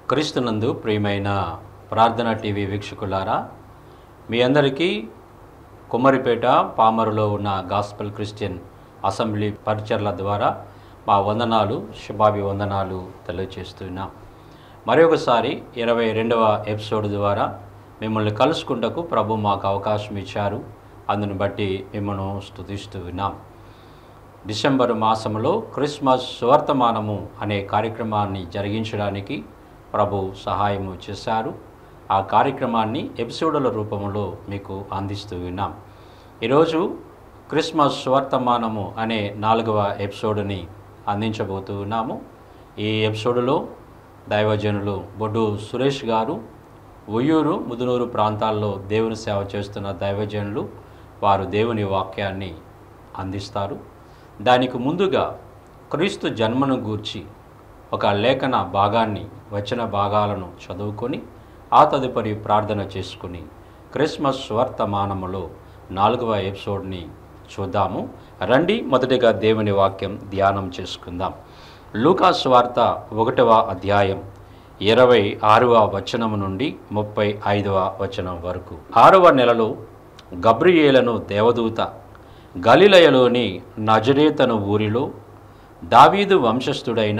క్రీస్తునందు ప్రియమైన ప్రార్థన టీవీ వీక్షకులారా మీ అందరికీ కుమ్మరిపేట పామరులో ఉన్న గాస్పల్ క్రిస్టియన్ అసెంబ్లీ పరిచర్ల ద్వారా మా వందనాలు శుభాభివందనాలు తెలియజేస్తున్నాం మరి ఒకసారి ఇరవై రెండవ ఎపిసోడ్ ద్వారా మిమ్మల్ని కలుసుకుంటకు ప్రభు మాకు అవకాశం ఇచ్చారు అందును బట్టి మిమ్మల్ని స్తుతిస్తూ ఉన్నాం డిసెంబర్ మాసంలో క్రిస్మస్ సువర్తమానము అనే కార్యక్రమాన్ని జరిగించడానికి ప్రభు సహాయము చేశారు ఆ కార్యక్రమాన్ని ఎపిసోడుల రూపంలో మీకు అందిస్తూ ఉన్నాం ఈరోజు క్రిస్మస్ సువర్తమానము అనే నాలుగవ ఎపిసోడుని అందించబోతూ ఉన్నాము ఈ ఎపిసోడులో దైవజనులు బొడ్డు సురేష్ గారు ఉయ్యూరు ముదునూరు ప్రాంతాల్లో దేవుని సేవ చేస్తున్న దైవజనులు వారు దేవుని వాక్యాన్ని అందిస్తారు దానికి ముందుగా క్రీస్తు జన్మను గూర్చి ఒక లేఖన భాగాన్ని వచ్చిన భాగాలను చదువుకొని ఆ తదుపరి ప్రార్థన చేసుకుని క్రిస్మస్ వర్తమానములో నాలుగవ ఎపిసోడ్ని చూద్దాము రండి మొదటిగా దేవుని వాక్యం ధ్యానం చేసుకుందాం లూకాస్ వార్త ఒకటవ అధ్యాయం ఇరవై ఆరవ వచనము నుండి ముప్పై ఐదవ వచనం వరకు ఆరవ నెలలో గబ్రియేలను దేవదూత గలిలయలోని నజరేతను ఊరిలో దావీదు వంశస్థుడైన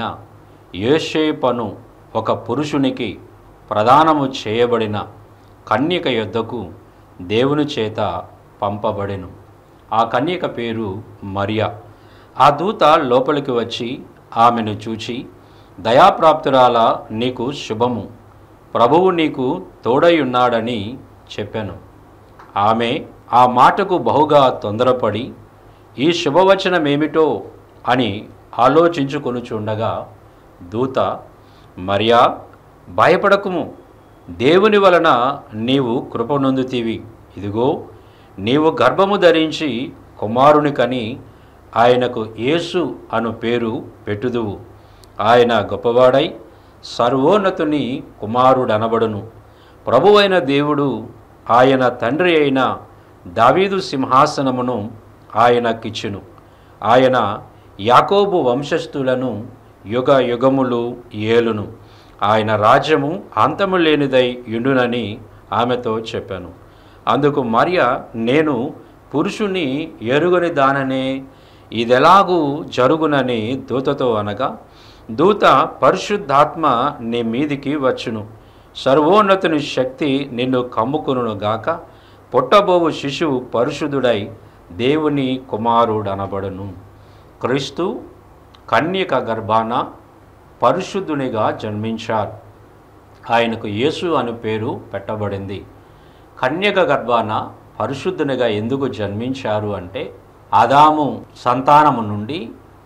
యోషేపను ఒక పురుషునికి ప్రదానము చేయబడిన కన్యక యొద్దకు దేవుని చేత పంపబడెను ఆ కన్యక పేరు మరియా ఆ దూత లోపలికి వచ్చి ఆమెను చూచి దయాప్రాప్తురాల నీకు శుభము ప్రభువు నీకు తోడై ఉన్నాడని చెప్పాను ఆమె ఆ మాటకు బహుగా తొందరపడి ఈ శుభవచనమేమిటో అని ఆలోచించుకొనుచుండగా దూత మరియా భయపడకుము దేవుని వలన నీవు కృపనొందుతీవి ఇదిగో నీవు గర్భము ధరించి కుమారుని కని ఆయనకు యేసు అను పేరు పెట్టుదువు ఆయన గొప్పవాడై సర్వోన్నతుని కుమారుడనబడును ప్రభువైన దేవుడు ఆయన తండ్రి అయిన దావీదు సింహాసనమును ఆయనకిచ్చును ఆయన యాకోబు వంశస్థులను యుగ యుగములు ఏలును ఆయన రాజ్యము అంతము లేనిదై యుండునని ఆమెతో చెప్పాను అందుకు మరియ నేను పురుషుని ఎరుగని దాననే ఇదెలాగూ జరుగునని దూతతో అనగా దూత పరిశుద్ధాత్మ నీ మీదికి వచ్చును సర్వోన్నతుని శక్తి నిన్ను కమ్ముకును గాక పుట్టబోవు శిశువు పరిశుద్ధుడై దేవుని కుమారుడనబడును క్రీస్తు కన్యక గర్భాన పరిశుద్ధునిగా జన్మించారు ఆయనకు యేసు అను పేరు పెట్టబడింది కన్యక గర్భాన పరిశుద్ధునిగా ఎందుకు జన్మించారు అంటే ఆదాము సంతానము నుండి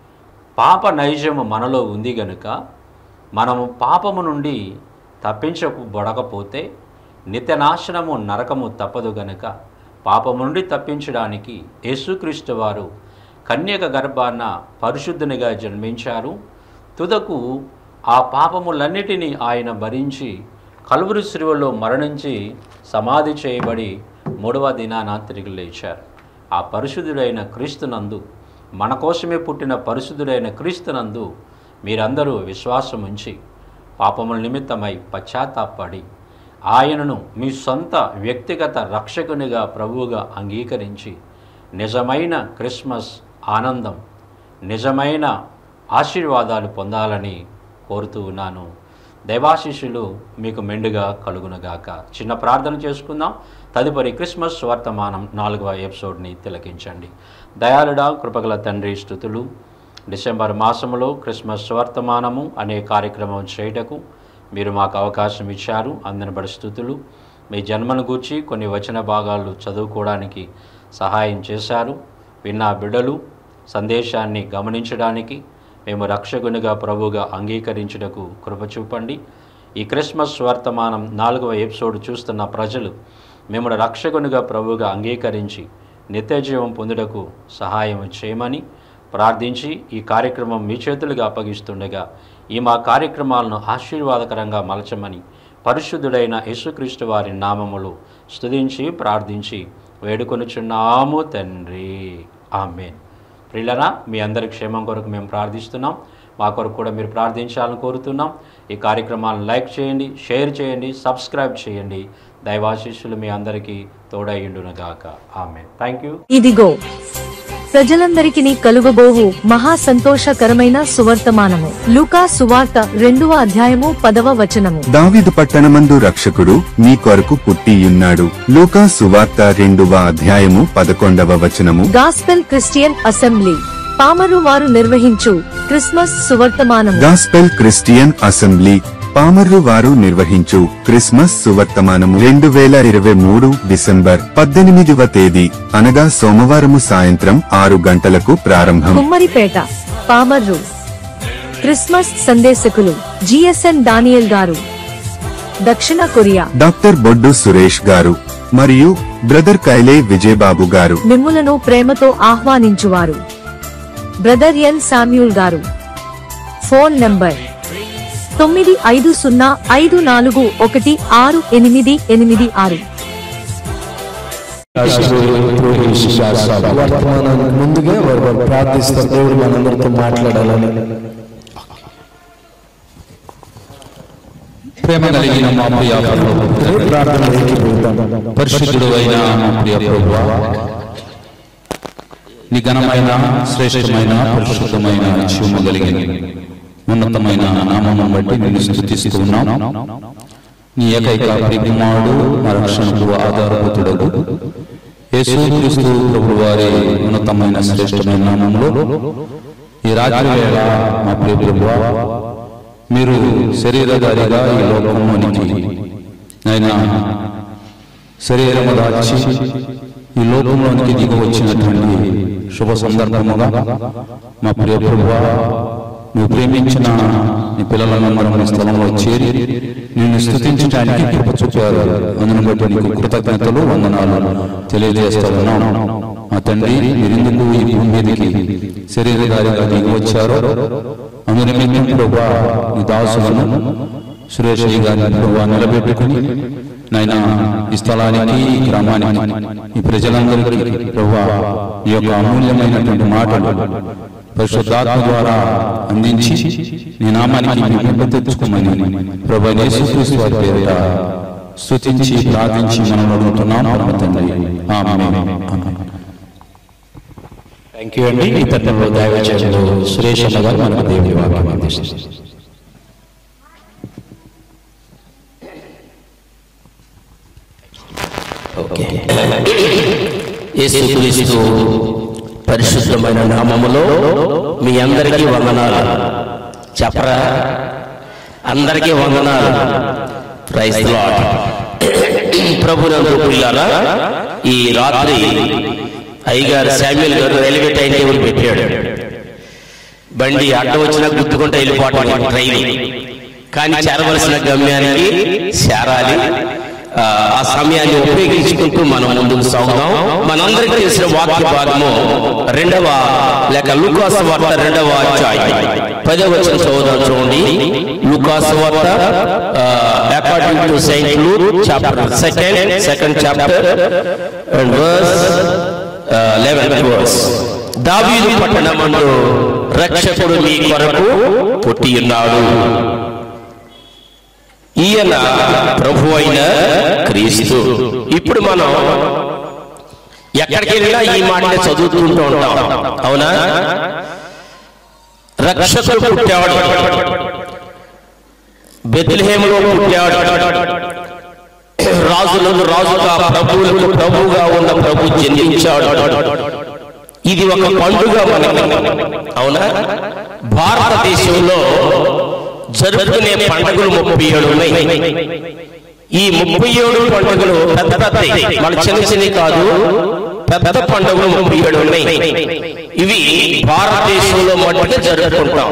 పాప నైజము మనలో ఉంది గనుక మనము పాపము నుండి తప్పించబడకపోతే నిత్యనాశనము నరకము తప్పదు గనుక పాపము నుండి తప్పించడానికి యేసుక్రీస్తు వారు కన్యక గర్భాన పరిశుద్ధునిగా జన్మించారు తుదకు ఆ పాపములన్నిటినీ ఆయన భరించి కలువురు శిలువలో మరణించి సమాధి చేయబడి మూడవ దినాన తిరిగి లేచారు ఆ పరిశుద్ధుడైన క్రీస్తునందు మన కోసమే పుట్టిన పరిశుద్ధుడైన క్రీస్తునందు మీరందరూ విశ్వాసం ఉంచి పాపముల నిమిత్తమై పశ్చాత్తాపడి ఆయనను మీ సొంత వ్యక్తిగత రక్షకునిగా ప్రభువుగా అంగీకరించి నిజమైన క్రిస్మస్ ఆనందం నిజమైన ఆశీర్వాదాలు పొందాలని కోరుతూ ఉన్నాను దైవాశిష్యులు మీకు మెండుగా కలుగునుగాక చిన్న ప్రార్థన చేసుకుందాం తదుపరి క్రిస్మస్ వర్తమానం నాలుగవ ఎపిసోడ్ని తిలకించండి దయాళుడా కృపగల తండ్రి స్థుతులు డిసెంబర్ మాసములో క్రిస్మస్ వర్తమానము అనే కార్యక్రమం చేయుటకు మీరు మాకు అవకాశం ఇచ్చారు అందనబడి స్థుతులు మీ జన్మను గూర్చి కొన్ని వచన భాగాలు చదువుకోవడానికి సహాయం చేశారు విన్న బిడ్డలు సందేశాన్ని గమనించడానికి మేము రక్షకునిగా ప్రభుగా అంగీకరించుటకు కృప చూపండి ఈ క్రిస్మస్ వర్తమానం నాలుగవ ఎపిసోడ్ చూస్తున్న ప్రజలు మిమ్మల్ని రక్షకునిగా ప్రభుగా అంగీకరించి నిత్యజీవం పొందుటకు సహాయం చేయమని ప్రార్థించి ఈ కార్యక్రమం మీ చేతులుగా అప్పగిస్తుండగా ఈ మా కార్యక్రమాలను ఆశీర్వాదకరంగా మలచమని పరిశుద్ధుడైన యేసుక్రీస్తు వారి నామములు స్తుతించి ప్రార్థించి వేడుకొనుచున్నాము తండ్రి ఆమెన్ ప్రిల్లరా మీ అందరి క్షేమం కొరకు మేము ప్రార్థిస్తున్నాం మా కొరకు కూడా మీరు ప్రార్థించాలని కోరుతున్నాం ఈ కార్యక్రమాలను లైక్ చేయండి షేర్ చేయండి సబ్స్క్రైబ్ చేయండి దైవాశిష్యులు మీ అందరికీ తోడయ్యుండునుగాక ఆమె థ్యాంక్ యూ ఇదిగో ప్రజలందరికిని కలుగబోవు మహా సంతోషకరమైన సువర్తమానము లూకా సువార్త రెండవ అధ్యాయము పదవ వచనము దావీదు పట్టణమందు రక్షకుడు మీ కొరకు పుట్టియున్నాడు లూకా సువార్త రెండవ అధ్యాయము పదకొండవ వచనము గాస్పెల్ క్రిస్టియన్ అసెంబ్లీ పామరు వారు నిర్వహించు క్రిస్మస్ సువర్తమానము గాస్పెల్ క్రిస్టియన్ అసెంబ్లీ పామర్రు వారు నిర్వహించు క్రిస్మస్ సువర్తమానము రెండు వేల ఇరవై మూడు డిసెంబర్ పద్దెనిమిదవ తేదీ అనగా సోమవారము సాయంత్రం ఆరు గంటలకు ప్రారంభం కుమ్మరిపేట పామర్రు క్రిస్మస్ సందేశకులు జిఎస్ఎన్ దానియల్ గారు దక్షిణ కొరియా డాక్టర్ బొడ్డు సురేష్ గారు మరియు బ్రదర్ కైలే విజయబాబు గారు మిమ్ములను ప్రేమతో ఆహ్వానించువారు బ్రదర్ ఎన్ శామ్యూల్ గారు ఫోన్ నంబర్ తొమ్మిది ఐదు సున్నా ఐదు నాలుగు ఒకటి ఆరు ఎనిమిది ఎనిమిది ఆరు వర్తమానానికి ముందుగా వారు వారు ప్రార్థిస్తారు దేవుడు మనందరితో మాట్లాడాలని ప్రేమ కలిగిన మా ప్రియ ప్రభువు, ప్రార్థన ఏకీభవిద్దాం. పరిశుద్ధుడు అయిన మా ప్రియ ప్రభువా, నీ ఘనమైన శ్రేష్టమైన పరిశుద్ధమైన జీవము కలిగిన ఉన్నతమైన నామమును బట్టి నిన్ను స్థుతిస్తూ ఉన్నాం నీ ఏకైక ప్రియకుమారుడు మా రక్షణకు ఆధారభూతుడకు యేసు క్రీస్తు ప్రభు వారి ఉన్నతమైన శ్రేష్టమైన నామంలో ఈ రాత్రి వేళ మా ప్రియ ప్రభువా మీరు శరీరధారిగా ఈ లోకంలోనికి ఆయన శరీరము దాచి ఈ లోకంలోనికి దిగి వచ్చినటువంటి శుభ సందర్భముగా మా ప్రియ ప్రభువా నువ్వు ప్రేమించిన నీ పిల్లలను మనం ఈ స్థలంలో చేరి నిన్ను స్థుతించడానికి కృప చూపారు అందును బట్టి నీకు కృతజ్ఞతలు వందనాలు తెలియజేస్తా ఉన్నాం మా తండ్రి మీరెందుకు ఈ భూమి మీదకి శరీరధారిగా దిగి వచ్చారో అందునిమిత్తం ప్రభా నీ దాసులను సురేష్ అయ్య గారిని ప్రభా నిలబెట్టుకుని నాయన ఈ స్థలానికి ఈ గ్రామానికి ఈ ప్రజలందరికీ ప్రభా ఈ యొక్క అమూల్యమైనటువంటి మాటలు పరిశుద్ధాత్మ ద్వారా అందించి నీ నామానికి మేము తెచ్చుకోమని ప్రభా యేసుక్రీస్తు వారి పేరిట స్తుతించి ప్రార్థించి మనం అడుగుతున్నాం పరమ తండ్రి ఆమేన్. ఆమేన్. థ్యాంక్ యూ అండి ఈ తరుణంలో దైవచనులు సురేష్ అన్న గారు మనకు దేవుని వాక్యం అందిస్తారు ఓకే యేసుక్రీస్తు పరిశుద్ధమైన నామములో మీ అందరికీ వందనాలు చెప్పరా అందరికీ వందనాలు ప్రైజ్ లాడ్ ప్రభునందు పిల్లారా ఈ రాత్రి అయ్యగారు శామ్యుల్ గారు రైల్వే టైం టేబుల్ పెట్టాడు బండి అడ్డ వచ్చినా గుర్తుకుంటే వెళ్ళిపోవటం ట్రైన్ కానీ చేరవలసిన గమ్యానికి చేరాలి ఆ, ఆ సమయాన్ని ఉపయోగించుకుంటూ మనం ముందుకు సాగుదాం మనందరికీ తెలిసిన వాక్య భాగము రెండవ లేక లూకాసు వార్త రెండవ అధ్యాయం పదవ వచ్చిన చదువుదాం చూడండి లూకాసు వార్త according to Saint Luke chapter second second chapter and verse eleven verse దావీదు పట్టణమందు రక్షకుడు మీ కొరకు పుట్టి ఉన్నాడు ఈయన ప్రభు అయిన క్రీస్తు ఇప్పుడు మనం ఎక్కడికి వెళ్ళినా ఈ మాటనే చదువుతుంటూ ఉంటాం అవునా రక్షకుడు పుట్టాడు బెత్లహేములో పుట్టాడు రాజులకు రాజుగా ప్రభువులకు ప్రభువుగా ఉన్న ప్రభు జన్మించాడు ఇది ఒక పండుగ మనకి అవునా భారతదేశంలో జరుపుకునే పండుగలు ముప్పై ఏడు ఉన్నాయి ఈ ముప్పై ఏడు పండుగలు పెద్ద పెద్ద మన చిన్న చిన్నవి కాదు పెద్ద పండుగలు ముప్పై ఏడు ఉన్నాయి ఇవి భారతదేశంలో మట్టుగా జరుపుకుంటాం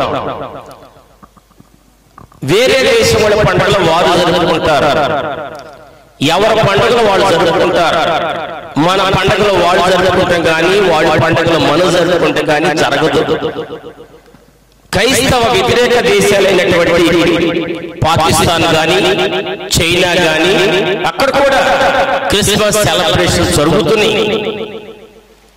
వేరే దేశముల పండుగలు వారు జరుపుకుంటారు ఎవరి పండుగలు వాళ్ళు జరుపుకుంటారు మన పండుగలు వాళ్ళు జరుపుకుంటాం కానీ వాళ్ళ పండుగలు మనం జరుపుకుంటాం కానీ జరగదు క్రైస్తవ వ్యతిరేక దేశాలైనటువంటి పాకిస్తాన్ గాని చైనా గాని అక్కడ కూడా క్రిస్మస్ సెలబ్రేషన్ జరుగుతున్నాయి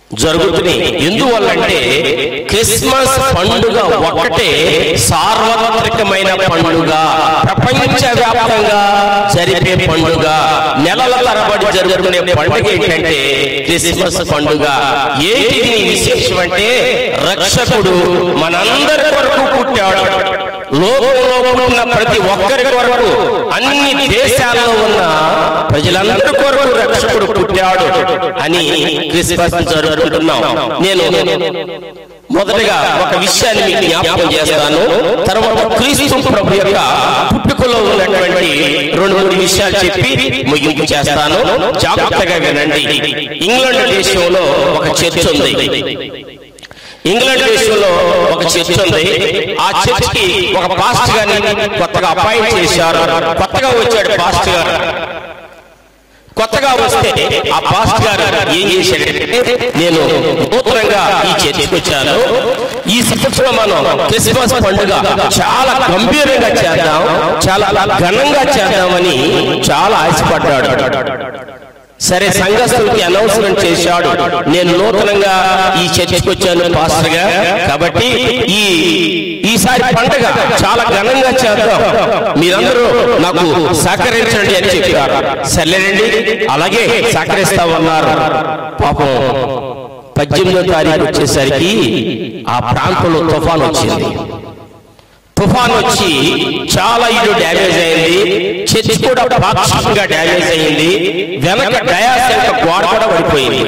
జరుగుతున్నాయి ఎందువల్లంటే క్రిస్మస్ పండుగ ఒక్కటే సార్వత్రికమైన పండుగ ప్రపంచ వ్యాప్తంగా జరిపే పండుగ నెలల తరబడి జరుగుతునే పండుగ ఏంటంటే క్రిస్మస్ పండుగ ఏంటి దీని విశేషం అంటే రక్షకుడు మనందరి కొరకు పుట్టాడు లోకంలో ఉన్న ప్రతి ఒక్కరి కొరకు అన్ని దేశాల్లో ఉన్న ప్రజలందరి కొరకు రక్షకుడు పుట్టాడు అని క్రిస్మస్ జరుపుకుంటున్నాం నేను మొదటగా ఒక విషయాన్ని మీకు జ్ఞాపకం చేస్తాను తర్వాత క్రీస్తు ప్రభు యొక్క పుట్టుకలో ఉన్నటువంటి రెండు మూడు విషయాలు చెప్పి ముగింపు చేస్తాను జాగ్రత్తగా వినండి ఇంగ్లాండ్ దేశంలో ఒక చర్చ్ ఉంది ఇంగ్లాండ్ దేశంలో ఒక చర్చ్ ఉంది ఆ చర్చ్ కి ఒక పాస్ట్ గారిని కొత్తగా అపాయింట్ చేశారు కొత్తగా వచ్చాడు పాస్ట్ గారు కొత్తగా వస్తే ఆ పాస్ట్ గారు ఏం చేశాడంటే నేను నూతనంగా ఈ చర్చికి వచ్చాను ఈ సంవత్సరం మనం క్రిస్మస్ పండుగ చాలా గంభీరంగా చేద్దాం చాలా ఘనంగా చేద్దామని చాలా ఆశపడ్డాడు సరే సంఘస్థులకి అనౌన్స్మెంట్ చేశాడు నేను నూతనంగా ఈ చర్చికి వచ్చాను పాస్టర్ గా కాబట్టి ఈ ఈసారి పండుగ చాలా ఘనంగా చేద్దాం మీరందరూ నాకు సహకరించండి అని చెప్పారు సర్లేనండి అలాగే సహకరిస్తామన్నారు పాపం పద్దెనిమిదో తారీఖు వచ్చేసరికి ఆ ప్రాంతంలో తుఫాన్ వచ్చింది తుఫాన్ వచ్చి చాలా ఇల్లు డ్యామేజ్ అయింది చర్చి కూడా పాక్షికంగా డ్యామేజ్ అయింది వెనక డయాస్ యొక్క గోడ కూడా పడిపోయింది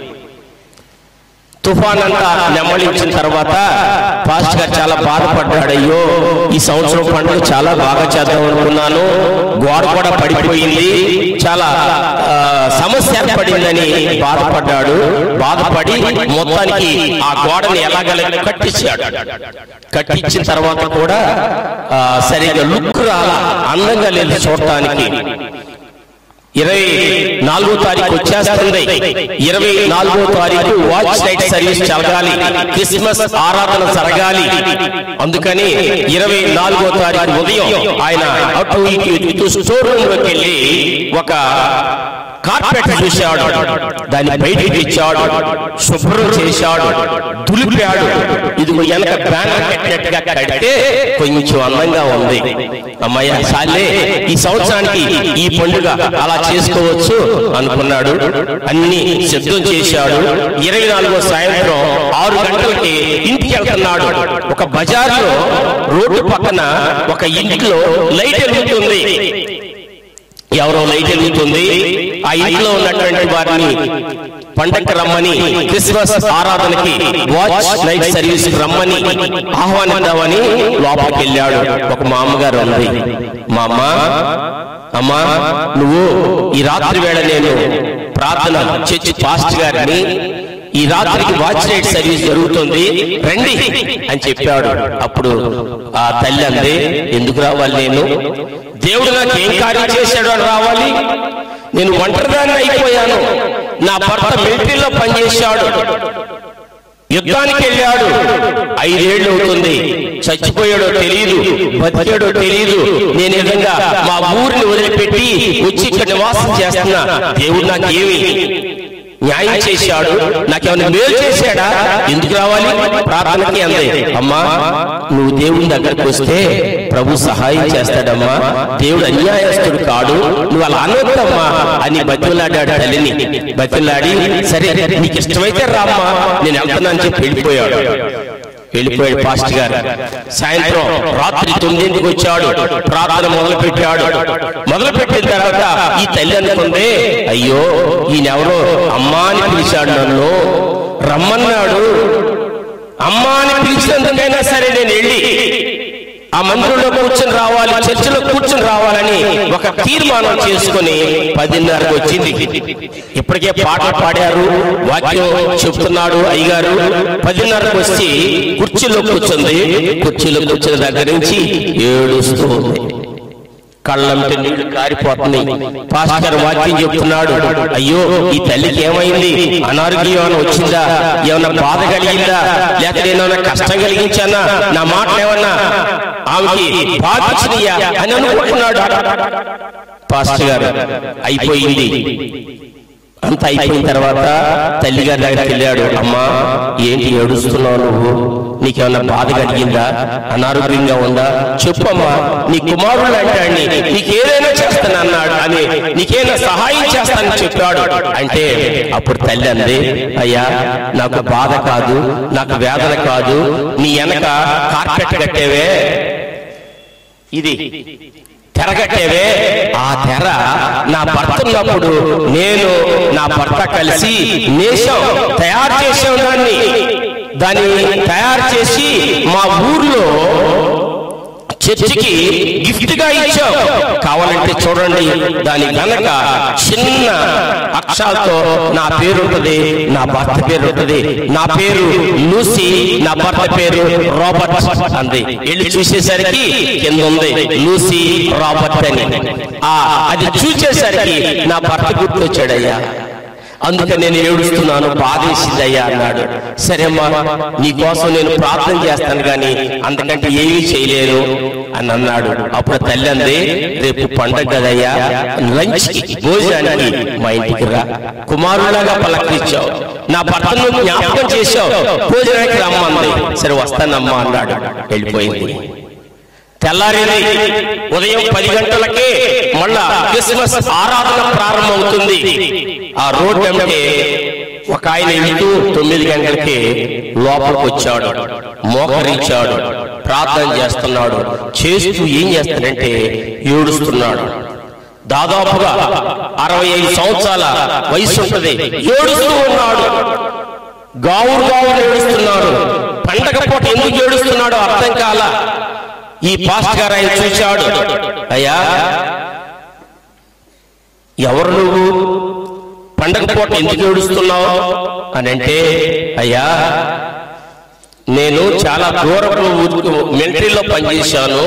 తుఫాన్ అంతా నెమ్మలించిన తర్వాత పాస్ట్ గారు చాలా బాధపడ్డాడు అయ్యో ఈ సంవత్సరం పండుగ చాలా బాగా చేద్దాం అనుకున్నాను గోడ కూడా పడిపోయింది చాలా ఆ, సమస్య ఏర్పడిందని బాధపడ్డాడు బాధపడి మొత్తానికి ఆ గోడని ఎలాగల కట్టించాడు కట్టించిన తర్వాత కూడా ఆ, సరిగ్గా లుక్ రాలా అందంగా లేదు చూడటానికి ఇరవై నాలుగో తారీఖు వచ్చేస్తుంది ఇరవై నాలుగో తారీఖు వాచ్ నైట్ సర్వీస్ జరగాలి క్రిస్మస్ ఆరాధన జరగాలి అందుకని ఇరవై నాలుగో తారీఖు ఉదయం ఆయన అటు ఇటు ఇటు స్టోర్ రూమ్ లోకి వెళ్ళి ఒక కార్పెట్ చూశాడు దాన్ని బయటికి తెచ్చాడు శుభ్రం చేశాడు దులిపాడు ఇది వెనక బ్యానర్ కట్టినట్టుగా కడితే కొంచెం అందంగా ఉంది అమ్మయ్య సాలే ఈ సంవత్సరానికి ఈ పండుగ అలా చేసుకోవచ్చు అనుకున్నాడు అన్ని సిద్ధం చేశాడు ఇరవై నాలుగో సాయంత్రం ఆరు గంటలకి ఇంటికి వెళ్తున్నాడు ఒక బజార్లో రోడ్డు పక్కన ఒక ఇంట్లో లైట్ వెలుగుతుంది ఎవరో లైట్ వెలుగుతుంది ఆ ఇంట్లో ఉన్నటువంటి వారిని పండగకి రమ్మని క్రిస్మస్ ఆరాధనకి వాచ్ నైట్ సర్వీస్ రమ్మని ఆహ్వానిద్దామని లోపలికి వెళ్ళాడు ఒక మా అమ్మగారు ఉంది మా అమ్మ అమ్మా నువ్వు ఈ రాత్రి వేళ నేను ప్రార్థన చర్చి పాస్ట్ గారిని ఈ రాత్రికి వాచ్ నైట్ సర్వీస్ జరుగుతుంది రండి అని చెప్పాడు అప్పుడు ఆ తల్లి అంది ఎందుకు రావాలి నేను దేవుడు నాకు ఏం కార్యం చేశాడు అని రావాలి నేను ఒంటరిదాన్ని అయిపోయాను నా భర్త మిలిటరీలో పనిచేశాడు యుద్ధానికి వెళ్ళాడు ఐదేళ్లు అవుతుంది చచ్చిపోయాడో తెలియదు బతికాడో తెలియదు నేను ఈ విధంగా మా ఊరిని వదిలిపెట్టి వచ్చి ఇక్కడ నివాసం చేస్తున్నా దేవుడు నాకేమి న్యాయం చేశాడు నాకేమైనా మేలు చేశాడా ఎందుకు రావాలి ప్రార్థనకి అంది అమ్మా నువ్వు దేవుని దగ్గరకు వస్తే ప్రభు సహాయం చేస్తాడమ్మా దేవుడు అన్యాయస్తుడు కాడు నువ్వు అలా అనొద్దమ్మా అని బతిలాడాడు తల్లిని బతిలాడి సరే నీకు ఇష్టమైతే రామ్మా నేను వెళ్తున్నాను చెప్పి వెళ్ళిపోయాడు వెళ్ళిపోయాడు పాస్ట్ గారు సాయంత్రం రాత్రి తొమ్మిదింటికి వచ్చాడు ప్రార్థన మొదలు పెట్టాడు మొదలు పెట్టిన తర్వాత ఈ తల్లి అనుకుంది అయ్యో ఈయనెవరో అమ్మా అని పిలిచాడు నన్ను రమ్మన్నాడు అమ్మా అని పిలిచినందుకైనా సరే నేను వెళ్ళి ఆ మందిరంలో కూర్చొని రావాలి చర్చిలో కూర్చొని రావాలని ఒక తీర్మానం చేసుకుని పదిన్నరకు వచ్చింది ఇప్పటికే పాటలు పాడారు వాక్యం చెప్తున్నాడు అయ్యగారు పదిన్నరకు వచ్చి కుర్చీలో కూర్చుంది కుర్చీలో కూర్చున్న దగ్గర నుంచి ఏడుస్తూ ఉంది కళ్ళంటే నీళ్లు కారిపోతున్నాయి పాస్టర్ వాక్యం చెప్తున్నాడు అయ్యో ఈ తల్లికి ఏమైంది అనారోగ్యం ఏమైనా వచ్చిందా ఏమైనా బాధ కలిగిందా లేక నేనేమైనా కష్టం కలిగించానా నా మాటలు ఏమన్నా ఆమెకి బాధించినయా అని అనుకుంటున్నాడు పాస్టర్ గారు అయిపోయింది అంత అయిపోయిన తర్వాత తల్లిగారి దగ్గరికి వెళ్ళాడు అమ్మా ఏంటి ఏడుస్తున్నావు నువ్వు నీకేమన్నా బాధ కలిగిందా అనారోగ్యంగా ఉందా చెప్పమ్మా నీ కుమారుడు అంటాడిని నీకు ఏదైనా చేస్తాను అన్నాడు అని నీకేమైనా సహాయం చేస్తానని చెప్పాడు అంటే అప్పుడు తల్లి అంది అయ్యా నాకు బాధ కాదు నాకు వేదన కాదు నీ వెనక కార్పెట్ కట్టేవే ఇది తెరగట్టేవే ఆ తెర నా భర్త ఉన్నప్పుడు నేను నా భర్త కలిసి నేషం తయారు చేసాం దాన్ని దాన్ని తయారు చేసి మా ఊర్లో చర్చికి గిఫ్ట్ గా ఇచ్చాం కావాలంటే చూడండి దాని వెనక చిన్న అక్షరాలతో నా పేరు ఉంటుంది నా భర్త పేరు ఉంటుంది నా పేరు లూసీ నా భర్త పేరు రాబర్ట్ అంది వెళ్ళి చూసేసరికి కింద ఉంది లూసీ రాబర్ట్ అని ఆ అది చూసేసరికి నా భర్త గుర్తొచ్చాడయ్యా అందుకే నేను ఏడుస్తున్నాను బాధేసిందయ్యా అన్నాడు సరే అమ్మా నీ కోసం నేను ప్రార్థన చేస్తాను కానీ అంతకంటే ఏమీ చేయలేను అని అన్నాడు అప్పుడు తల్లి అంది రేపు పండగ కదయ్యా లంచ్ భోజనానికి మా ఇంటికి రా కుమారులాగా పలకరించావు నా భర్తను జ్ఞాపకం చేశావు భోజనానికి రమ్మంది సరే వస్తానమ్మా అన్నాడు వెళ్ళిపోయింది తెల్లారేది ఉదయం పది గంటలకే మళ్ళా క్రిస్మస్ ఆరాధన ప్రారంభమవుతుంది ఆ రోడ్ వెంబడే ఒక ఆయన వెళ్తూ తొమ్మిది గంటలకి లోపలికి వచ్చాడు మోకరించాడు ప్రార్థన చేస్తున్నాడు చేస్తూ ఏం చేస్తాడంటే ఏడుస్తున్నాడు దాదాపుగా అరవై ఐదు సంవత్సరాల వయసు ఉంటది ఏడుస్తూ ఉన్నాడు గావురు గావురు ఏడుస్తున్నాడు పండగ పూట ఎందుకు ఏడుస్తున్నాడో అర్థం కాల ఈ పాస్ట్ గారు ఆయన చూశాడు అయ్యా ఎవరు నువ్వు పండగ పూట ఎందుకు ఏడుస్తున్నావు అని అంటే అయ్యా నేను చాలా దూరపు మిలిటరీలో పనిచేశాను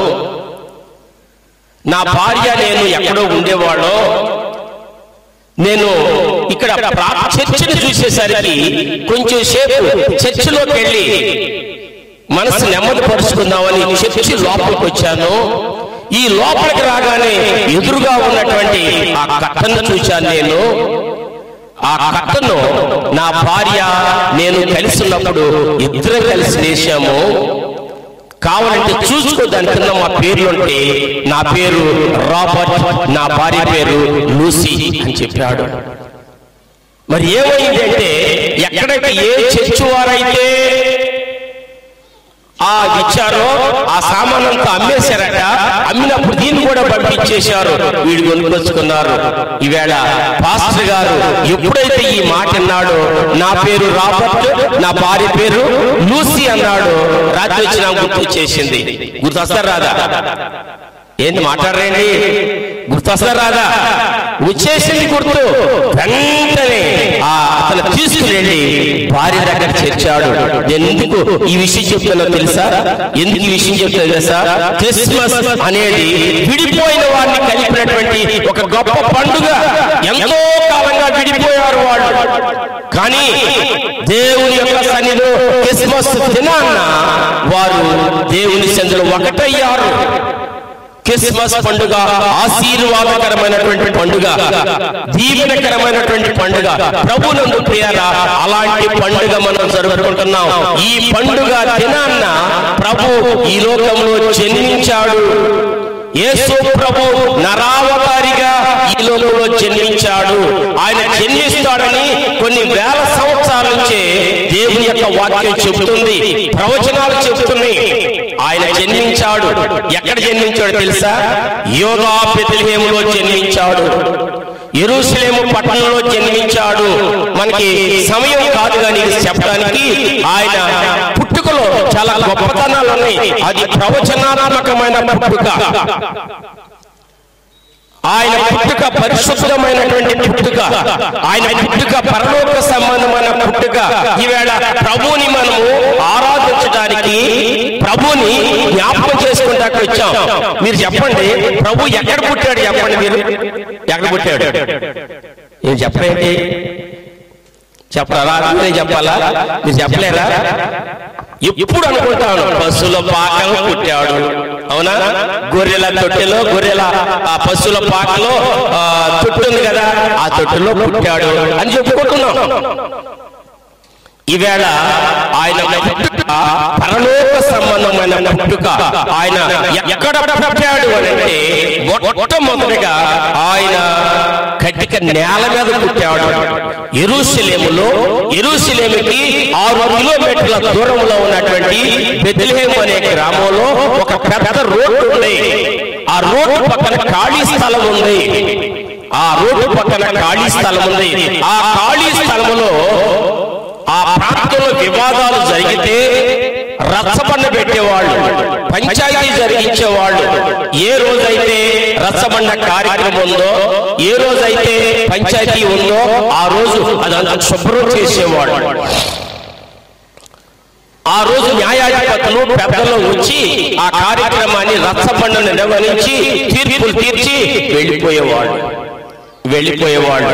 నా భార్య నేను ఎక్కడో ఉండేవాడు నేను ఇక్కడ ప్రా- చర్చిని చూసేసరికి కొంచెం సేపు చర్చిలోకి వెళ్ళి మనసు నెమ్మది పరుచుకుందామని చర్చి లోపలికి వచ్చాను ఈ లోపలికి రాగానే ఎదురుగా ఉన్నటువంటి ఆ కట్టను చూశాను నేను ఆ కట్టను నా భార్య నేను కలిసి ఉన్నప్పుడు ఇద్దరం కలిసి వేశాము కావాలంటే చూసుకో దాని కింద మా పేర్లు ఉంటే నా పేరు రాబర్ట్ నా భార్య పేరు లూసీ అని చెప్పాడు మరి ఏమైంది అంటే ఎక్కడైతే ఏ చర్చి వారైతే ఆ ఇచ్చారో ఆ సామానంతా అమ్మేశారట అమ్మినప్పుడు దీన్ని కూడా పంపించేశారు వీడు కొనుక్కొచ్చుకున్నారు ఈవేళ పాస్టర్ గారు ఎప్పుడైతే ఈ మాట అన్నాడో నా పేరు రాబర్ట్ నా భార్య పేరు లూసీ అన్నాడు రాత్రి వచ్చి నాకు గుర్తు వచ్చేసింది గుర్తు వస్తారు రాదా ఏంటి మాట్లాడరేండి గుర్తు వస్తారు రాదా వచ్చేసింది గుర్తు వెంటనే ఆ అతను తీసుకుని భార్య దగ్గర చేర్చాడు నేను ఎందుకు ఈ విషయం చెప్తున్నా తెలుసా ఎందుకు ఈ విషయం చెప్తున్నా తెలుసా క్రిస్మస్ అనేది విడిపోయిన వారిని కలిపినటువంటి ఒక గొప్ప పండుగ ఎంతో కాలంగా విడిపోయారు వాళ్ళు కానీ దేవుని యొక్క సన్నిధిలో క్రిస్మస్ దినాన్న వారు దేవుని సందులో ఒకటయ్యారు క్రిస్మస్ పండుగ ఆశీర్వాదకరమైనటువంటి పండుగ దీవెనకరమైనటువంటి పండుగ ప్రభునందు ప్రియారా అలాంటి పండుగ మనం జరుపుకుంటున్నాం ఈ పండుగ దినాన్న ప్రభు ఈ లోకంలో జన్మించాడు యేసు ప్రభు నరావతారిగా ఈ లోకంలో జన్మించాడు ఆయన జన్మిస్తాడని కొన్ని వేల సంవత్సరాల నుంచే దేవుని యొక్క వాక్యం చెబుతుంది ప్రవచనాలు చెబుతున్నాయి ఆయన జన్మించాడు ఎక్కడ జన్మించాడు తెలుసా యోగా బెత్లెహేములో జన్మించాడు ఎరుసలేము పట్టణంలో జన్మించాడు మనకి సమయం కాదు కానీ చెప్పడానికి ఆయన పుట్టుకలో చాలా గొప్పతనాలు ఉన్నాయి అది ప్రవచనాత్మకమైన పుట్టుక ఆయన పుట్టుక పరిశుద్ధమైనటువంటి పుట్టుక ఆయన పుట్టుక పరలోక సంబంధమైన పుట్టుక ఈవేళ ప్రభుని మనము ఆరాధించడానికి ప్రభుని జ్ఞాపకం చేసుకుంటానికి వచ్చాం మీరు చెప్పండి ప్రభు ఎక్కడ పుట్టాడు చెప్పండి మీరు ఎక్కడ పుట్టాడు ఏం చెప్పండి చెప్పరా మీరే చెప్పాలా మీరు చెప్పలేరా ఎప్పుడు అనుకుంటాను పశువుల పాకలో పుట్టాడు అవునా గొర్రెల తొట్టెలో గొర్రెల ఆ పశువుల పాకలో ఆ, తొట్టు ఉంది కదా ఆ తొట్టులో పుట్టాడు అని చెప్పుకుంటున్నాం ఈవేళ ఆయన పుట్టుక పరలోక సంబంధమైన పుట్టుక ఆయన ఎక్కడ పుట్టాడు అని అంటే మొట్టమొదటిగా ఆయన కటిక నేల మీద పుట్టాడు ఎరుసలేములో ఎరుసలేముకి ఆరు కిలోమీటర్ల దూరంలో ఉన్నటువంటి బెత్లెహేం అనే గ్రామంలో ఒక పెద్ద రోడ్డు ఉంది ఆ రోడ్డు పక్కన ఖాళీ స్థలం ఉంది ఆ రోడ్డు పక్కన ఖాళీ స్థలం ఉంది ఆ ఖాళీ స్థలంలో ఆ ప్రాంతంలో వివాదాలు జరిగితే రచ్చబండ పెట్టేవాళ్ళు పంచాయతీ జరిగించేవాళ్ళు ఏ రోజైతే రచ్చబండ కార్యక్రమం ఉందో ఏ రోజైతే పంచాయతీ ఉందో ఆ రోజు అదంతా శుభ్రం చేసేవాళ్ళు ఆ రోజు న్యాయాధిపతులు పెద్దలు వచ్చి ఆ కార్యక్రమాన్ని రచ్చబండను నిర్వహించి తీర్పులు తీర్చి వెళ్ళిపోయేవాళ్ళు వెళ్ళిపోయేవాళ్ళు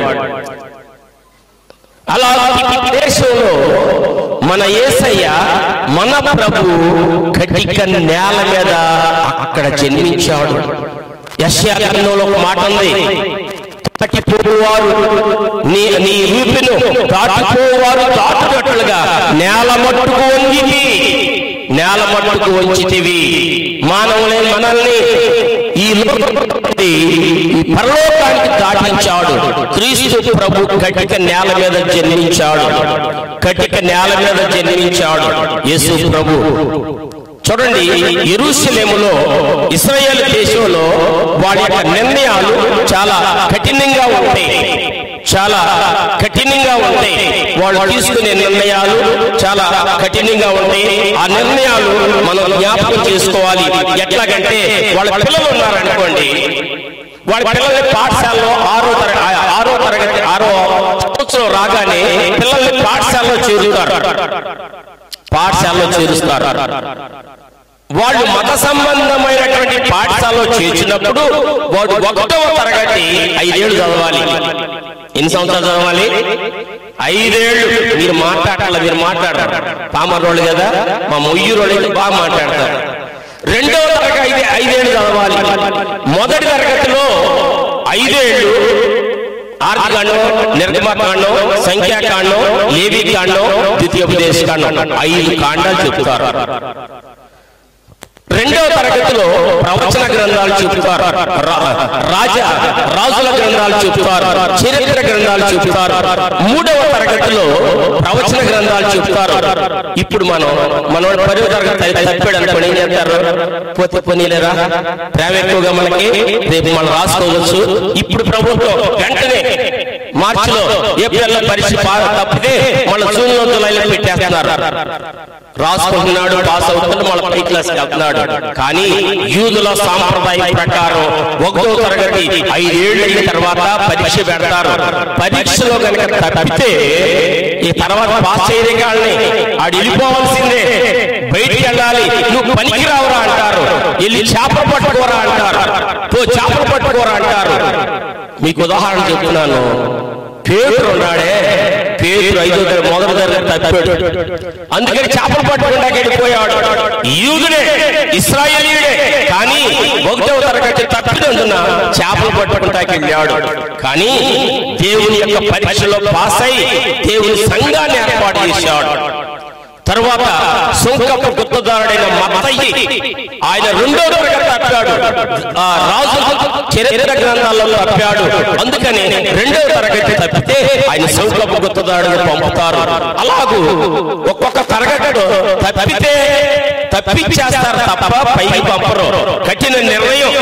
అలా ఈ దేశంలో మన యేసయ్య మన ప్రభు కటిక నేల మీద అక్కడ జన్మించాడు యశ్యా గ్రంథంలో ఒక మాట ఉంది దాటిపోవారు నీ నీ రూపిను దాటిపోవారు దాటునట్లుగా నేల మట్టుకు వంగితి నేల మట్టుకు వంచితివి మానవులే మనల్ని ఈ లోకం నుండి ఈ పరలోకానికి దాటించాడు క్రీస్తు ప్రభు కటిక నేల మీద జన్మించాడు కటిక నేల మీద జన్మించాడు యేసు ప్రభు చూడండి ఎరుసలేములో ఇస్రాయేల్ దేశంలో వాడి యొక్క నిర్ణయాలు చాలా కఠినంగా ఉంటాయి చాలా కఠినంగా ఉంటాయి వాళ్ళు తీసుకునే నిర్ణయాలు చాలా కఠినంగా ఉంటాయి ఆ నిర్ణయాలు మనం జ్ఞాపకం చేసుకోవాలి ఎట్లాగంటే వాళ్ళ పిల్లలు ఉన్నారనుకోండి వాళ్ళ పిల్లల్ని పాఠశాలలో ఆరో తరగతి ఆరో తరగతి ఆరో సంవత్సరం రాగానే పిల్లల్ని పాఠశాలలో చేరుతారు పాఠశాలలో చేరుస్తారు వాళ్ళు మత సంబంధమైనటువంటి పాఠశాలలో చేర్చినప్పుడు వాడు ఒకటవ తరగతి ఐదేళ్లు చదవాలి ఎన్ని సంవత్సరాలు చదవాలి ఐదేళ్లు మీరు మాట్లాడాలి మీరు మాట్లాడారు పామరోళ్ళు కదా మా మొయ్యూరోళ్ళు అయితే బాగా మాట్లాడతారు రెండవ తరగతి ఐదే ఐదేళ్లు చదవాలి మొదటి తరగతిలో ఐదేళ్లు ఆర్కాండం నిర్గమకాండం సంఖ్యాకాండం లేవికాండం ద్వితీయోపదేశ కాండం ఐదు కాండాలు చెప్తారు రెండవ తరగతిలో ప్రవచన గ్రంథాలు చెబుతారు రా- రాజ రాజుల గ్రంథాలు చెబుతారు చరిత్ర గ్రంథాలు చెబుతారు మూడవ తరగతిలో ప్రవచన గ్రంథాలు చెబుతారు ఇప్పుడు మనం మన పదవ తరగతి అయితే తప్పాడు అనుకోండి ఏం చేస్తారు పోతే పోనీలేరా ప్రేమ ఎక్కువగా మనకి రేపు మనం రాసుకోవచ్చు ఇప్పుడు ప్రభుత్వం వెంటనే మార్చిలో ఏప్రిల్లో పరీక్ష పా- తప్పితే మన జూన్ లో జూలైలో పెట్టేస్తున్నారు రాసుకుంటున్నాడు పాస్ అవుతున్నాడు మళ్ళీ పై క్లాస్కి వెళ్తున్నాడు కానీ యూదుల సాంప్రదాయం ప్రకారం ఒకటో తరగతి ఐదేళ్ళు అయిన తర్వాత పరీక్ష పెడతారు పరీక్షలో కనుక తప్పితే ఈ తర్వాత పాస్ చేయని కాళ్ళని ఆడు వెళ్ళిపోవాల్సిందే బయటికి వెళ్ళాలి నువ్వు పనికి రావురా అంటారు వెళ్ళి చేపలు పట్టుకోరా అంటారు తో చేపలు పట్టుకోరా అంటారు మీకు ఉదాహరణ చెప్తున్నాను పేతురు ఉన్నాడే పేతురు ఐదో తరగతి మొదటి తరగతి తప్పాడు అందుకని చేపలు పట్టుకుండా వెళ్ళిపోయాడు యూదుడే ఇస్రాయేలీయుడే కానీ ఒకటవ తరగతి తప్పినందున చేపలు పట్టుకుంటాకి వెళ్ళాడు కానీ దేవుని యొక్క పరీక్షలో పాస్ అయి దేవుని సంఘాన్ని ఏర్పాటు చేశాడు తరువాత సుంకపు గుత్తదారుడైన మత్తయి ఆయన రెండో తరగతి తప్పాడు ఆ రాజు చరిత్ర గ్రంథాల్లో తప్పాడు అందుకని రెండో తరగతి తప్పితే ఆయన సుంకపు గుత్తదారుడు పంపుతారు అలాగూ ఒక్కొక్క తరగతిలో తప్పితే తప్పించేస్తారు తప్ప పైకి పంపరు కఠిన నిర్ణయం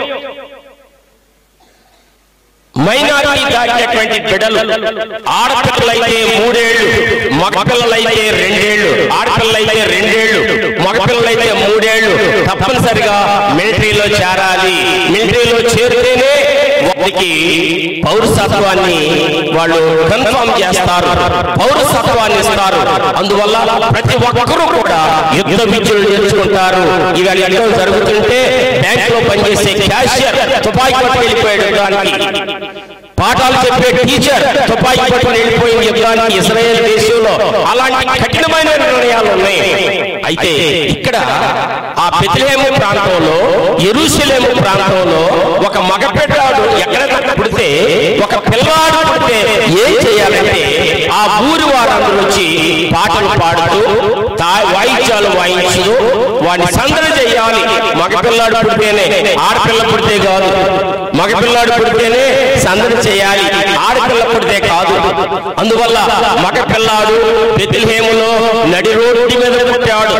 మైనారిటీ దాటినటువంటి బిడ్డలు ఆడపిల్లలైతే మూడేళ్లు మగపిల్లలైతే రెండేళ్లు ఆడపిల్లలైతే రెండేళ్లు మగపిల్లలైతే మూడేళ్లు తప్పనిసరిగా మిలిటరీలో చేరాలి మిలిటరీలో చేరితేనే వారికి పౌరసత్వాన్ని వాళ్ళు కన్ఫర్మ్ చేస్తారు పౌరసత్వాన్ని ఇస్తారు అందువల్ల ప్రతి ఒక్కరూ కూడా యుద్ధ విద్యలు నేర్చుకుంటారు ఇవాళ యుద్ధం జరుగుతుంటే బ్యాంక్ లో పనిచేసే క్యాషియర్ తుపాకీ పట్టుకు వెళ్ళిపోయాడు దానికి పాఠాలు చెప్పే టీచర్ తుపాకీ పట్టుకుని వెళ్ళిపోయింది యుద్ధానికి ఇజ్రాయేల్ దేశంలో అలాంటి కఠినమైన నిర్ణయాలు ఉన్నాయి అయితే ఇక్కడ ఆ బెత్లెహేము ప్రాంతంలో ఎరుసలేము ప్రాంతంలో ఒక మగపెట్టాడు ఎక్కడైనా పుడితే ఒక పిల్లాడు పుడితే ఏం చేయాలంటే ఆ ఊరి వారందరూ వచ్చి పాటలు పాడుతూ తా- వాయిద్యాలు వాయించుతూ వాడిని సందడి చేయాలి మగపిల్లాడు పుడితేనే ఆడపిల్ల పుడితే కాదు మగపిల్లాడు పుడితేనే సందడి చేయాలి ఆడపిల్ల పుడితే కాదు అందువల్ల మగపిల్లాడు బెత్లెహేములో నడి రోడ్డు మీద పుట్టాడు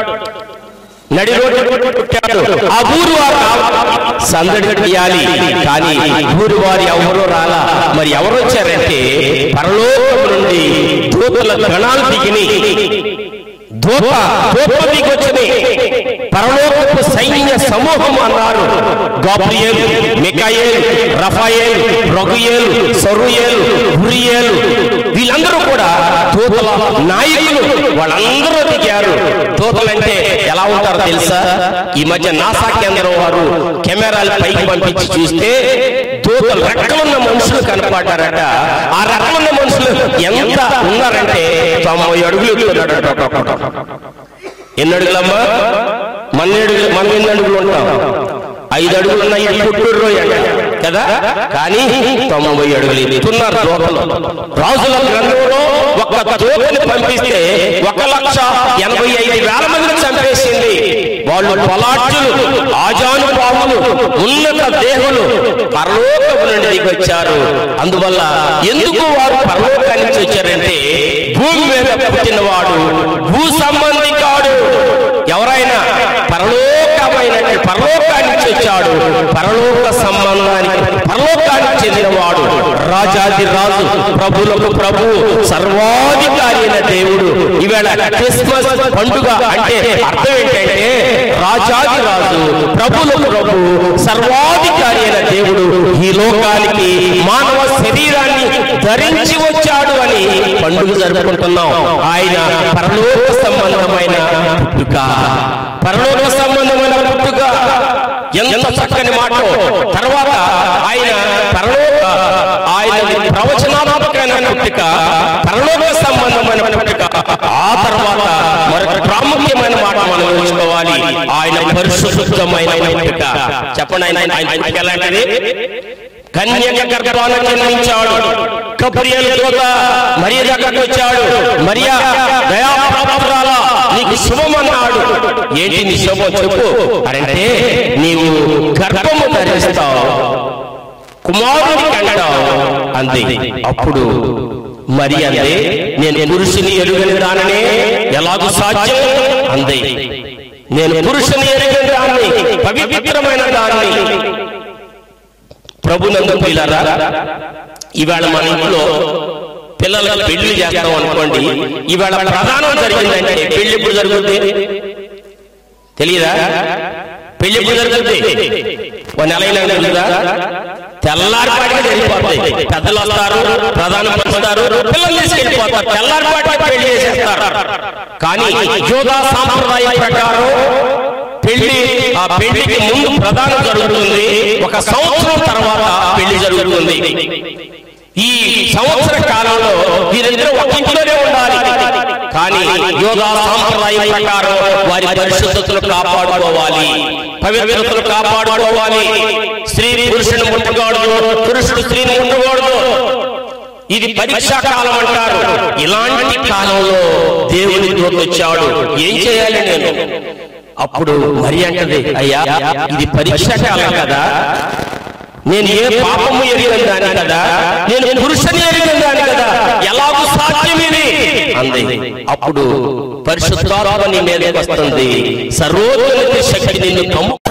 నడి రోడ్డు మీద పుట్టాడు ఆ ఊరు వారు సందడి చేయాలి కానీ ఊరు వారు ఎవరో రాలా మరి ఎవరు వచ్చారంటే పరలోకం నుండి దూతల గణాలు దిగిని దూత దూత దిగొచ్చని పరలోకపు సైన్య సమూహం అన్నారు గాబ్రియేల్ మికాయేల్ రఫాయేల్ రఘుయేల్ సరుయేల్ హురియేల్ వీళ్ళందరూ కూడా దూతల నాయకులు వాళ్ళందరూ దిగారు దూతలంటే ఎలా ఉంటారో తెలుసా ఈ మధ్య నాసా కేంద్రం వారు కెమెరాలు పైకి పంపించి చూస్తే దూతలు రెక్కలున్న మనుషులు కనపడ్డారట ఆ రెక్కలున్న మనుషులు ఎంత ఉన్నారంటే తొంభై అడుగులు ఎక్కుతున్నాడట ఒక్కొక్కడు. ఎన్ని అడుగులమ్మా మన అడుగులు మనం ఎన్ని అడుగులు ఉంటాం ఐదు అడుగులు ఉన్నాయి పుట్టూరు కదా కానీ తొంభై అడుగులు ఎత్తున్నారు దూతలు రాజుల గ్రంథంలో ఒక దూతని పంపిస్తే ఒక లక్ష ఎనభై ఐదు వేల మందిని చంపేసింది వాళ్ళు పొలాట్లు ఆజాను పాములు ఉన్నత దేహులు పరలోకము నుండి దిగి వచ్చారు అందువల్ల ఎందుకు వారు పరలోకానికి నుంచి వచ్చారంటే భూమి మీద పుట్టినవాడు భూ సంబంధి కాడు ఎవరైనా పరలోకమైన పరలోకానికి నుంచి వచ్చాడు పరలోక సంబంధానికి పరలోకానికి చెందినవాడు రాజాది రాజు ప్రభులకు ప్రభు సర్వాధికారి అయిన దేవుడు ఈవేళ క్రిస్మస్ పండుగ అంటే అర్థం ఏంటంటే రాజాది రాజు ప్రభులకు ప్రభు సర్వాధికారి అయిన దేవుడు ఈ లోకానికి మానవ శరీరాన్ని ధరించి వచ్చాడు అని పండుగ జరుపుకుంటున్నాం ఆయన పరలోక సంబంధమైన పుట్టుక పరలోక సంబంధమైన పుట్టుక ఎంత చక్కని మాట తర్వాత ఆయన పరలోక ఆయన ప్రవచనాత్మకమైన పుట్టుక పరలోక సంబంధమైన పుట్టుక ఆ తర్వాత మరొక ప్రాముఖ్యమైన మాట మనం నేర్చుకోవాలి ఆయన పరిశుద్ధమైన పుట్టుక చెప్పండి ఆయన ఆయన పుట్టుక ఎలాంటిది కన్యక గర్భాన జన్మించాడు కబ్రియల్ దూత మరియ దగ్గరకు వచ్చాడు మరియా దయాప్రాప్తురాల నీకు శుభమన్నాడు ఏంటి నీ శుభం చెప్పు అంటే నీవు గర్భము ధరిస్తావు కుమారుని కంటావు అంది అప్పుడు మరి అందే నేను పురుషుని ఎరుగని దాననే ఎలాగూ సాధ్యం అంది నేను పురుషుని ఎరుగని దాన్ని పవిత్రమైన దాన్ని ప్రభునందు పిల్లరా ఇవాళ మన ఇంట్లో పిల్లలకు పెళ్లి చేస్తాం అనుకోండి ఇవాళ ప్రధానం జరిగిందంటే పెళ్లి ఎప్పుడు జరుగుతుంది తెలియదా పెళ్లి ఎప్పుడు జరుగుతుంది ఒక నెల అయినా జరుగుతుందా తెల్లారిపాటిగా జరిగిపోతాయి పెద్దలు వస్తారు ప్రధానం వస్తారు పిల్లలు తీసుకెళ్ళిపోతారు తెల్లారిపాటిగా పెళ్లి చేసేస్తారు కానీ యోగా సాంప్రదాయం ప్రకారం పెళ్లి ఆ పెళ్లికి ముందు ప్రధానం జరుగుతుంది ఒక సంవత్సరం తర్వాత పెళ్లి జరుగుతుంది ఈ సంవత్సర కాలంలో వీరిద్దరూ ఒక ఇంట్లోనే ఉండాలి కానీ యోగా సాంప్రదాయం ప్రకారం వారి పరిశుద్ధతలు కాపాడుకోవాలి పవిత్రతలు కాపాడుకోవాలి స్త్రీ పురుషుని ముట్టకూడదు పురుషుడు స్త్రీని ముట్టకూడదు ఇది పరీక్షా కాలం అంటారు ఇలాంటి కాలంలో దేవుని దూత వచ్చాడు ఏం చేయాలి నేను అప్పుడు మరి అంటది అయ్యా ఇది పరీక్ష కాలం కదా నేను ఏ పాపము ఎరిగిన దాని కదా నేను పురుషుని ఎరిగిన దాని కదా ఎలాగూ సాధ్యం ఇది అంది అప్పుడు పరిశుద్ధాత్మ నీ మీదకి వస్తుంది సర్వోన్నత శక్తి నిన్ను కమ్ము